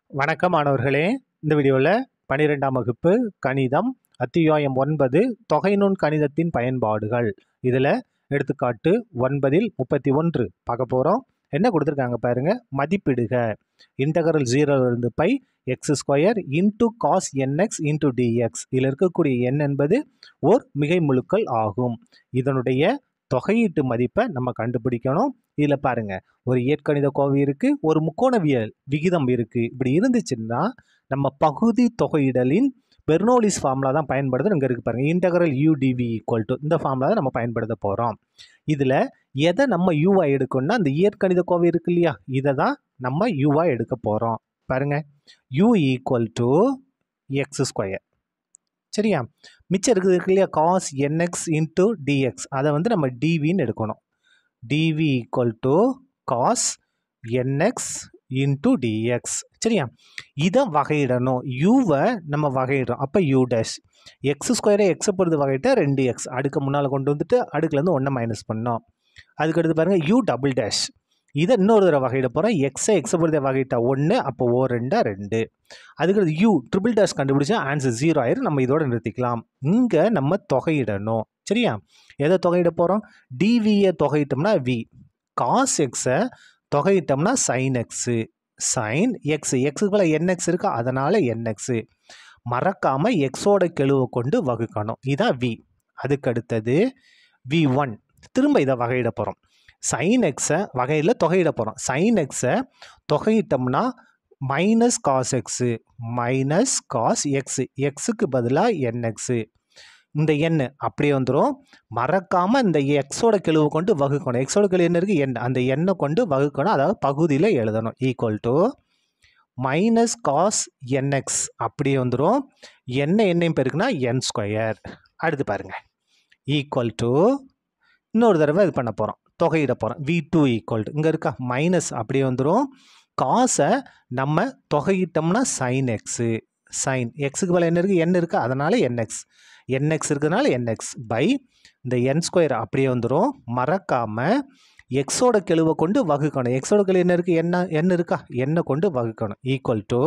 வணக்கம் மாணவர்களே இந்த வீடியோவில் பன்னிரெண்டாம் வகுப்பு கணிதம் அத்தியாயம் ஒன்பது தொகைநுண் கணிதத்தின் பயன்பாடுகள் இதில் எடுத்துக்காட்டு ஒன்பதில் முப்பத்தி ஒன்று பார்க்க போகிறோம் என்ன கொடுத்துருக்காங்க பாருங்க மதிப்பிடுக இன்டகரல் ஜீரோவிலிருந்து pi x square into cos n x into d x இதில் இருக்கக்கூடிய எண் என்பது ஓர் மிகை முழுக்கள் ஆகும் இதனுடைய தொகையீட்டு மதிப்பை நம்ம கண்டுபிடிக்கணும் இதில் பாருங்க ஒரு இயற்கணித கோவை இருக்கு ஒரு முக்கோணவியல் விகிதம் இருக்கு இப்படி இருந்துச்சுன்னா நம்ம பகுதி தொகையிடலின் பெர்னோலிஸ் ஃபார்முலா தான் பயன்படுது இங்கே இருக்கு பாருங்க இன்டகரல் யூடிவி ஈக்குவல் டு இந்த ஃபார்முலா தான் நம்ம பயன்படுத்த போகிறோம் இதில் எதை நம்ம யூவா எடுக்கணும்னா அந்த இயற்கணித கோவை இருக்கு இல்லையா இதை தான் நம்ம யூவா எடுக்க போகிறோம் பாருங்க u equal to x square சரியா மிச்சம் இருக்குது இருக்கு இல்லையா காஸ் என்எக்ஸ் இன்ட்டு டிஎக்ஸ் அதை வந்து நம்ம டிவின்னு எடுக்கணும் d v equal to cos n x into d x சரியா இதை வகையிடணும் யூவை நம்ம வகையிடுறோம் அப்போ யூ டேஷ் எக்ஸ் ஸ்கொயரை எக்ஸை பொறுத்து வகையிட்டா ரெண்டு எக்ஸ் அடுக்கு முன்னால் கொண்டு வந்துட்டு அடுக்குலேருந்து ஒன்றை மைனஸ் பண்ணோம் அதுக்கடுத்து பாருங்கள் யூ டபுள் டேஷ் இதை இன்னொரு தடவை வகையிட போகிறோம் எக்ஸை எக்ஸை பொறுத்த வகையிட்டா ஒன்று அப்போ ஓ ரெண்டா ரெண்டு அதுக்கடுத்து யூ ட்ரிபிள் டேஷ் கண்டுபிடிச்சா ஆன்சர் ஜீரோ ஆயிரும் நம்ம இதோட நிறுத்திக்கலாம் இங்கே நம்ம தொகையிடணும் சரியா எதை தொகையிட போகிறோம் டிவியை தொகையிட்டோம்னா வி காஸ் எக்ஸை தொகையிட்டோம்னா சைன் எக்ஸு சைன் எக்ஸ் எக்ஸுக்கு போல என்எக்ஸ் இருக்கா அதனால் என்எக்ஸு மறக்காமல் எக்ஸோட கெழுவை கொண்டு வகுக்கணும் இதான் வி அதுக்கு அடுத்தது வி ஒன் திரும்ப இதை வகையிட போகிறோம் சைன் எக்ஸை வகையில் தொகையிட போகிறோம் சைன் எக்ஸை தொகையிட்டோம்னா minus cos x minus cos x எக்ஸுக்கு பதிலாக என்எக்ஸு இந்த எண் அப்படியே வந்துடும் மறக்காமல் இந்த எக்ஸோட கெழுவை கொண்டு வகுக்கணும் எக்ஸோட கெழு என்ன இருக்குது எண் அந்த எண்ணை கொண்டு வகுக்கணும் அதாவது பகுதியில் எழுதணும் equal to minus cos n x அப்படியே வந்துடும் என்ன எண்ணையும் பெருக்குனா என் ஸ்கொயர் அடுத்து பாருங்கள் ஈக்குவல் டு இன்னொரு தடவை இது பண்ண போகிறோம் தொகையிட போகிறோம் வி டூ ஈக்குவல் டு இங்கே இருக்கா மைனஸ் அப்படியே வந்துடும் காசை நம்ம தொகையிட்டோம்னா சைன் எக்ஸு சைன் எக்ஸுக்கு மேலே என்ன இருக்குது என் இருக்குது அதனால் என்எக்ஸ் என்எக்ஸ் இருக்கிறதுனால என்எக்ஸ் பை இந்த என் ஸ்கொயர் அப்படியே வந்துடும் மறக்காமல் எக்ஸோட கெழுவை கொண்டு வகுக்கணும் எக்ஸோட கெழு என்ன இருக்குது என்ன என்ன இருக்கா எண்ணை கொண்டு வகுக்கணும் equal to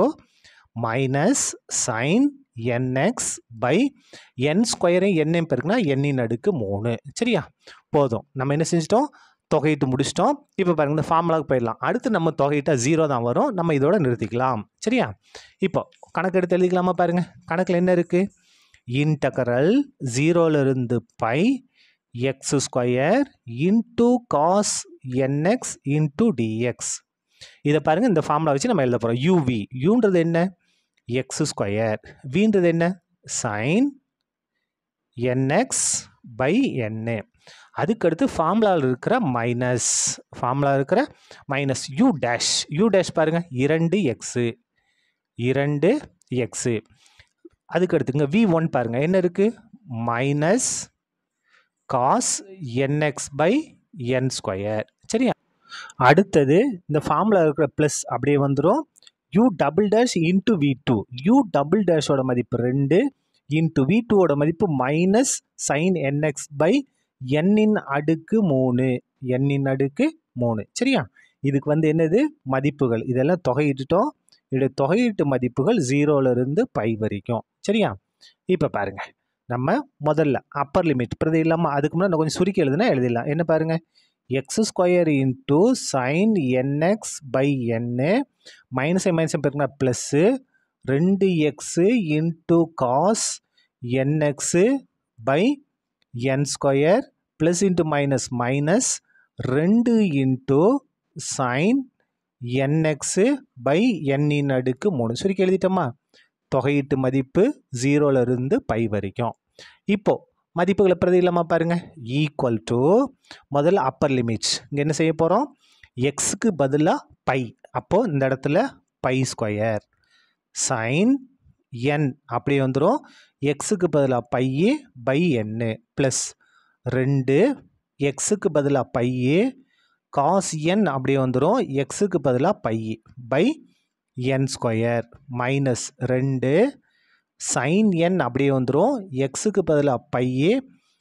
minus sine n x pi n ஸ்கொயரையும் எண்ணையும் பெருக்குனா எண்ணின் அடுக்கு மூணு சரியா போதும் நம்ம என்ன செஞ்சிட்டோம் தொகையிட்டு முடிச்சிட்டோம் இப்போ பாருங்க இந்த ஃபார்முலாவுக்கு போயிடலாம் அடுத்து நம்ம தொகையிட்டா ஜீரோ தான் வரும் நம்ம இதோட நிறுத்திக்கலாம் சரியா இப்போ கணக்கு எடுத்து எழுதிக்கலாமா பாருங்க கணக்கில் என்ன இருக்குது இன்டகரல் ஜீரோலேருந்து pi x square into cos n x into d x இதை பாருங்கள் இந்த ஃபார்முலா வச்சு நம்ம எழுத போகிறோம் யூவி யூன்றது என்ன எக்ஸ் ஸ்கொயர் வின்றது என்ன சைன் என்எக்ஸ் பை என்னு அதுக்கடுத்து ஃபார்முலாவில் இருக்கிற மைனஸ் ஃபார்முலா இருக்கிற minus u dash u dash பாருங்கள் இரண்டு எக்ஸு இரண்டு எக்ஸு அதுக்கடுத்துங்க வி ஒன் பாருங்கள் என்ன இருக்குது minus cos n x pi n square சரியா அடுத்தது இந்த ஃபார்முலா இருக்கிற ப்ளஸ் அப்படியே வந்துடும் u double dash into v two u double டேஷோட மதிப்பு ரெண்டு இன்ட்டு வி டூவோட மதிப்பு மைனஸ் சைன் என்எக்ஸ் பை எண்ணின் அடுக்கு மூணு எண்ணின் அடுக்கு மூணு சரியா இதுக்கு வந்து என்னது மதிப்புகள் இதெல்லாம் தொகையிட்டுட்டோம் இதோட தொகையீட்டு மதிப்புகள் ஜீரோலேருந்து பை வரைக்கும் சரியா இப்போ பாருங்க நம்ம முதல்ல அப்பர் லிமிட் பிரதி இல்லாமல் அதுக்கு முன்னாடி கொஞ்சம் சுருக்கி எழுதுனா எழுதிடலாம் என்ன பாருங்க x square into sine n x pi n minus minus பெருக்குனா ப்ளஸ்ஸு ரெண்டு x into cos n x pi n square plus into minus minus ரெண்டு இன்ட்டு சைன் என்எக்ஸு பை எண்ணின் அடுக்கு மூணு சுருக்கி எழுதிட்டோமா தொகையீட்டு மதிப்பு ஜீரோலேருந்து பை வரைக்கும் இப்போது மதிப்புகளை பிரதி இல்லாமல் பாருங்கள் ஈக்குவல் டு முதல்ல அப்பர் லிமிட்ஸ் இங்கே என்ன செய்ய போகிறோம் எக்ஸுக்கு பதிலாக பை அப்போது இந்த இடத்துல பை ஸ்கொயர் சைன் என் அப்படியே வந்துடும் எக்ஸுக்கு பதிலாக பையே பை என்னு ப்ளஸ் ரெண்டு எக்ஸுக்கு பதிலாக பையே காஸ் என் அப்படியே வந்துடும் எக்ஸுக்கு பதிலாக pi pi n square minus ரெண்டு சைன் என் அப்படியே வந்துடும் எக்ஸுக்கு பதிலாக பையே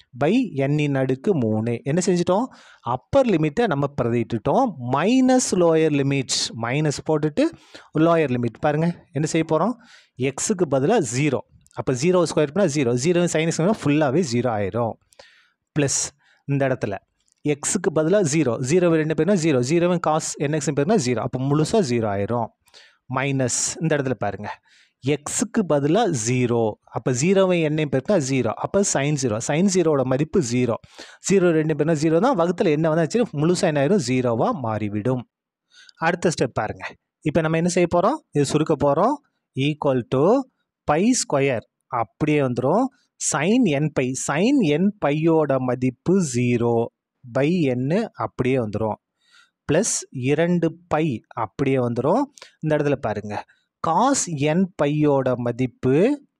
பை எண்ணின் அடுக்கு மூணு என்ன செஞ்சிட்டோம் அப்பர் லிமிட்டை நம்ம பிரதிட்டுட்டோம் மைனஸ் லோயர் லிமிட்ஸ் மைனஸ் போட்டுட்டு லோயர் லிமிட் பாருங்கள் என்ன செய்ய போகிறோம் எக்ஸுக்கு பதிலாக ஜீரோ அப்போ ஜீரோ ஸ்கொயர் பண்ணால் ஜீரோ ஜீரோ சைனஸ் ஃபுல்லாகவே ஜீரோ ஆயிரும் ப்ளஸ் இந்த இடத்துல எக்ஸுக்கு பதிலாக ஜீரோ ஜீரோ ரெண்டு பேர்னா ஜீரோ ஜீரோவும் காஸ் என்எக்ஸ் பேர்னா ஜீரோ அப்போ முழுசாக ஜீரோ ஆயிரும் மைனஸ் இந்த இடத்துல பாருங்கள் எக்ஸுக்கு பதிலாக ஜீரோ அப்போ ஜீரோவை எண்ணையும் பேர்னா ஜீரோ அப்போ சைன் ஜீரோ சைன் ஜீரோட மதிப்பு ஜீரோ ஜீரோ ரெண்டு பேர்னா ஜீரோ தான் வகுத்தில் என்ன வந்தாச்சு முழுசாக என்ன ஆயிரும் ஜீரோவாக மாறிவிடும் அடுத்த ஸ்டெப் பாருங்கள் இப்போ நம்ம என்ன செய்ய போகிறோம் இது சுருக்க போகிறோம் ஈக்குவல் டு பை ஸ்கொயர் அப்படியே வந்துடும் sine n pi sine n பையோட மதிப்பு ஜீரோ பை என்னு அப்படியே வந்துடும் ப்ளஸ் இரண்டு பை அப்படியே வந்துடும் இந்த இடத்துல பாருங்கள் காஸ் என் பையோட மதிப்பு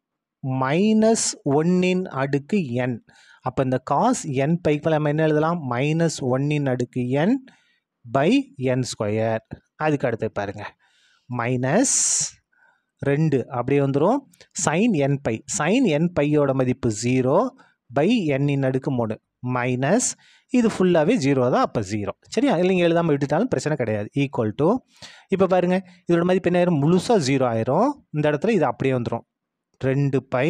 மைனஸ் ஒன்னின் அடுக்கு என் அப்போ இந்த காஸ் என் பைக்கு நம்ம என்ன எழுதலாம் மைனஸ் ஒன்னின் அடுக்கு என் பை என் ஸ்கொயர் அதுக்கு அடுத்து பாருங்கள் மைனஸ் ரெண்டு அப்படியே வந்துடும் sine n pi sine n பையோட மதிப்பு ஜீரோ பை எண்ணின் அடுக்கு மூணு மைனஸ் இது ஃபுல்லாகவே ஜீரோ தான் அப்போ ஜீரோ சரியா இல்லைங்க எழுதாமல் விட்டுட்டாலும் பிரச்சனை கிடையாது ஈக்குவல் டு இப்போ பாருங்கள் இதோட மதிப்பு என்ன ஆயிரும் முழுசாக ஜீரோ ஆயிரும் இந்த இடத்துல இது அப்படியே வந்துடும் ரெண்டு பை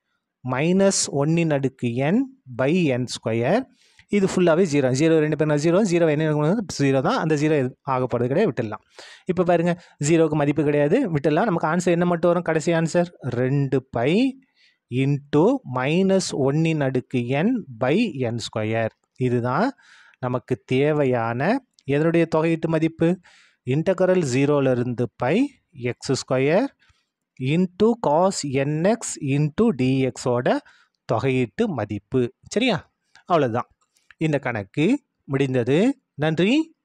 மைனஸ் ஒன்னின் அடுக்கு என் பை என் ஸ்கொயர் இது ஃபுல்லாகவே ஜீரோ ஜீரோ ரெண்டு பேர் ஜீரோ ஜீரோ என்ன ஜீரோ தான் அந்த ஜீரோ ஆகப்படுறது கிடையாது விட்டுடலாம் இப்போ பாருங்கள் ஜீரோக்கு மதிப்பு கிடையாது விட்டுடலாம் நமக்கு ஆன்சர் என்ன மட்டும் வரும் கடைசி ஆன்சர் ரெண்டு பை இன்ட்டு மைனஸ் ஒன்னின் அடுக்கு என் பை என் ஸ்கொயர் இதுதான் நமக்கு தேவையான எதனுடைய தொகையீட்டு மதிப்பு இன்டகரல் ஜீரோலேருந்து pi x square into cos n x into டிஎக்ஸோட தொகையீட்டு மதிப்பு சரியா அவ்வளோதான் இந்த கணக்கு முடிந்தது நன்றி